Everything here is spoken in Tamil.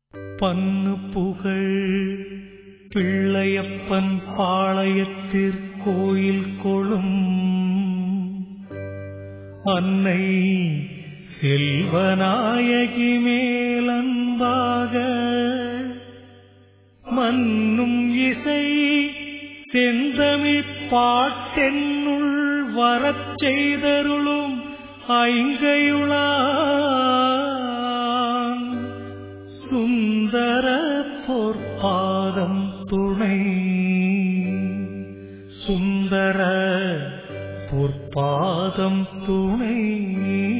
பன்னு புகழ் பிள்ளையப்பன் பாளையத்திற்கோயில் கொளும் அன்னை செல்வநாயகி மேலன்பாக மன்னும் இசை செந்தமிழ் பாட்டென்னுள் வரச் செய்தருளும் ஐங்கையுளான் சுந்தர பொற்பாதம் துணை சுந்தர பொற்பாதம் துணை